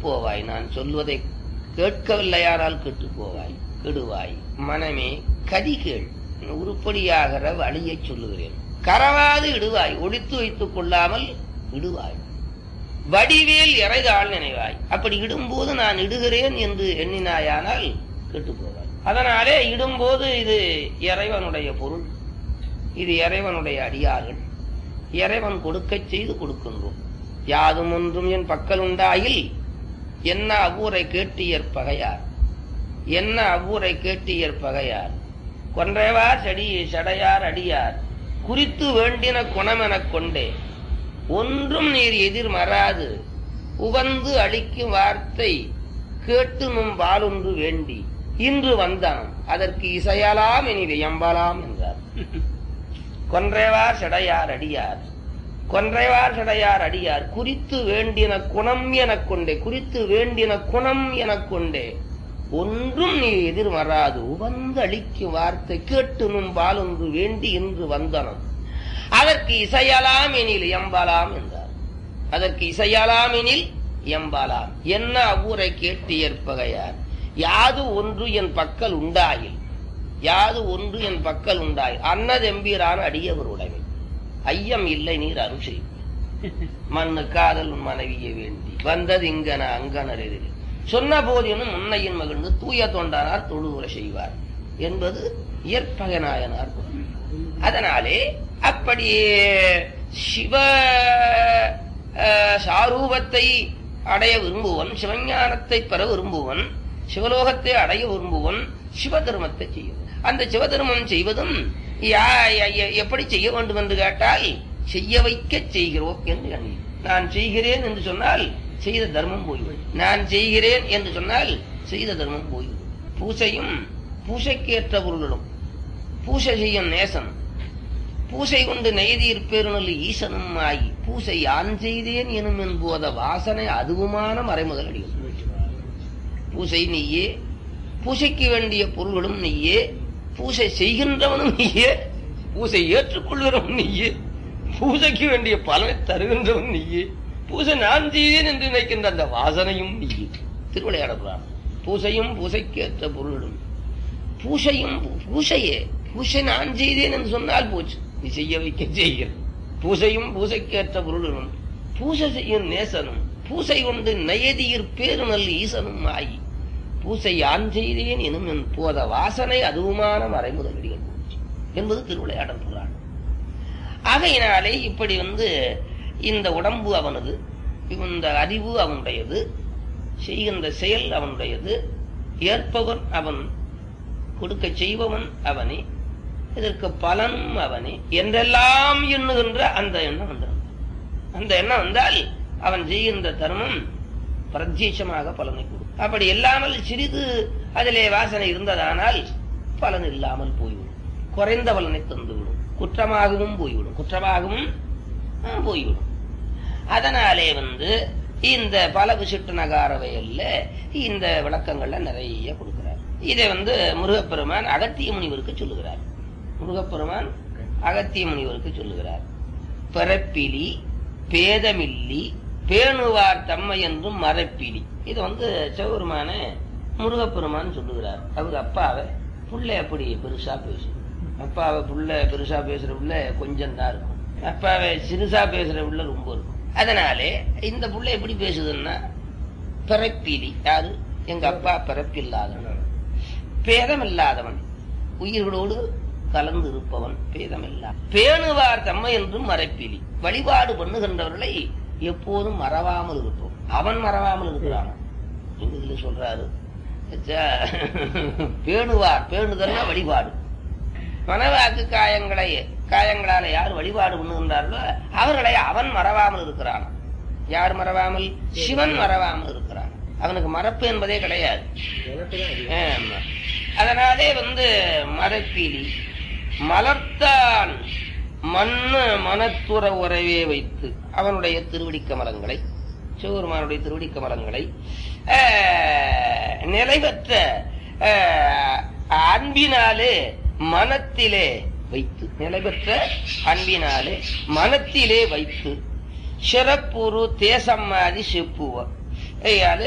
போவாய் நான் சொல்வதை கேட்கவில்லையானால் கெட்டு போவாய் கெடுவாய் மனமே கதி கேள் உருப்படியாகிற வழியை சொல்லுகிறேன் கரவாது இடுவாய் ஒழித்து வைத்துக் கொள்ளாமல் இடுவாய் வடிவேல் இறைதாள் நினைவாய் அப்படி இடும்போது நான் இடுகிறேன் என்று எண்ணினாயானால் கெட்டு போவாய் அதனாலே இடும்போது இது இறைவனுடைய பொருள் இது இறைவனுடைய அடியார்கள் இறைவன் கொடுக்கச் செய்து கொடுக்கின்றோம் யாதும் ஒன்றும் என் பக்கல் உண்டாயில் என்ன அவ்வூரை கேட்டியற் பகையார் என்ன அவ்வூரை கேட்டியற் பகையார் கொன்றைவார் செடி சடையார் அடியார் குறித்து வேண்டின குணமெனக் கொண்டே ஒன்றும் நீர் எதிர் மறாது உவந்து அளிக்கும் வார்த்தை கேட்டு நும் வாளொன்று வேண்டி இன்று வந்தான் அதற்கு இசையலாம் இனி வியம்பலாம் என்றார் கொன்றைவார் செடையார் அடியார் கொன்றைவார் செடையார் அடியார் குறித்து வேண்டின குணம் எனக் கொண்டே குறித்து வேண்டின குணம் எனக் கொண்டே ஒன்றும் நீ எதிர் வராது உவந்து அளிக்கும் வார்த்தை கேட்டு நும் வாளொன்று வேண்டி இன்று வந்தனம் அதற்கு இசையலாம் எனில் எம்பலாம் என்றார் அதற்கு இசையலாம் எனில் எம்பலாம் என்ன அவ்வூரை கேட்டு ஏற்பகையார் யாது ஒன்று என் பக்கல் உண்டாயில் யாது ஒன்று என் பக்கல் உண்டாய் அன்னதெம்பீரான அடியவர் உடைமை ஐயம் இல்லை நீர் அருள் செய்வீர் மண்ணு காதல் உன் மனைவியை வேண்டி வந்தது இங்கன அங்கனர் எதிரில் சொன்ன போதினும் முன்னையின் மகிழ்ந்து தூய தொண்டானார் தொழுவுரை செய்வார் என்பது இயற்பகநாயனார் குரல். அதனாலே அப்படியே சிவ அஹ், சாரூபத்தை அடைய விரும்புவன் சிவஞானத்தை பெற விரும்புவன் சிவலோகத்தை அடைய விரும்புவன் சிவதர்மத்தை செய்யும் அந்த சிவதர்மம் செய்வதும் யா- ய- ய- எப்படி செய்ய வேண்டும் என்று கேட்டால் செய்ய வைக்க செய்கிறோம் என்று எண்ணி நான் செய்கிறேன் என்று சொன்னால் செய்த தர்மம் போய்விடும் நான் செய்கிறேன் என்று சொன்னால் செய்த தர்மம் போய்விடும் பூசையும் பூசைக்கேற்ற பொருளும் பூசை செய்யும் நேசன் பூசை கொண்டு நெய்தீர் பெருநல் ஈசனும் ஆகி பூசை யான் செய்தேன் எனும் என்போத வாசனை அதுவுமான மறைமுதல் அடிகள் பூசை நீயே பூசைக்கு வேண்டிய பொருள்களும் நீயே பூசை செய்கின்றவனும் நீயே பூசை ஏற்றுக்கொள்கிறவன் நீயே பூசைக்கு வேண்டிய பலனை தருகின்றவன் நீயே பூசை நான் செய்தேன் என்று நினைக்கின்ற அந்த வாசனையும் நீயே திருவிளையாடலாம் பூசையும் பூசைக்கேற்ற பொருளும் பூசையும் பூ- பூசையே பூசை நான் செய்தேன் என்று சொன்னால் போச்சு நீ செய்ய வைக்க செய்கிற பூசையும் பூசைக்கேற்ற பொருளும் பூசை செய்யும் நேசனும் பூசை கொண்டு நயதியிற் பேருநல் ஈசனும் ஆகி பூசை யான் செய்தேன் எனும் என் போத வாசனை அதுவுமான மறைமுதலடிகள் போச்சு என்பது திருவிளையாடல் புராணம் ஆகையினாலே இப்படி வந்து இந்த உடம்பு அவனது இந்த அறிவு அவனுடையது செய்கின்ற செயல் அவனுடையது ஏற்பவன் அவன் கொடுக்க செய்பவன் அவனே இதற்கு பலனும் அவனே என்றெல்லாம் எண்ணுகின்ற அந்த எண்ணம் வந்துடும் அந்த எண்ணம் வந்தால் அவன் செய்கின்ற தர்மம் பிரத்யட்சமாக பலனை கொடுக்கும் அப்படி இல்லாமல் சிறிது அதிலே வாசனை இருந்ததானால் பலன் இல்லாமல் போய்விடும் குறைந்த பலனை தந்துவிடும் குற்றமாகவும் போய்விடும் குற்றமாகவும் ஆ, போய்விடும் அதனாலே வந்து இந்த பல விசிட்டு நகார வயல்ல இந்த விளக்கங்கள்ல நிறைய கொடுக்கிறார் இதை வந்து முருகப்பெருமான் அகத்திய முனிவருக்கு சொல்லுகிறார் முருகப்பெருமான் அகத்திய முனிவருக்கு சொல்லுகிறார் பிறப்பிலி பேதமில்லி பேணுவார் தம்மை என்றும் மரப்பிலி இது வந்து சிவபெருமான முருகப்பெருமான் சொல்லுகிறார் அவர் அப்பாவை புள்ள அப்படி பெருசா பேசும் அப்பாவை புள்ள பெருசா பேசுற புள்ள கொஞ்சம் தான் இருக்கும் அப்பாவை சிறுசா பேசுற புள்ள ரொம்ப இருக்கும் அதனாலே இந்த புள்ள எப்படி பேசுதுன்னா பிறப்பிலி யாரு எங்க அப்பா பிறப்பில்லாதவன் பேதமில்லாதவன் உயிர்களோடு கலந்து இருப்பவன் பேதமில்லா பேணுவார் தம்மை என்றும் மறைப்பிலி வழிபாடு பண்ணுகின்றவர்களை எப்போதும் மறவாமல் இருப்போம் அவன் மறவாமல் இருக்கிறான் எங்க இதுல சொல்றாரு ச- பேணுவார் பேணுதல்னா வழிபாடு மனவாக்கு காயங்களை காயங்களால யார் வழிபாடு பண்ணுகின்றார்களோ அவர்களை அவன் மறவாமல் இருக்கிறான் யார் மறவாமல் சிவன் மறவாமல் இருக்கிறான் அவனுக்கு மறப்பு என்பதே கிடையாது ஆமா. அதனாலே வந்து மரப்பிலி மலர்த்தான் மண்ணு மனத்துற உறவே வைத்து அவனுடைய திருவடி கமலங்களை சிவபெருமானுடைய திருவடி கமலங்களை ஆஹ், நிலைபெற்ற ஆஹ், அன்பினாலே மனத்திலே வைத்து நிலைபெற்ற அன்பினாலே மனத்திலே வைத்து சிறப்புரு தேசம்மாதி செப்புவ அது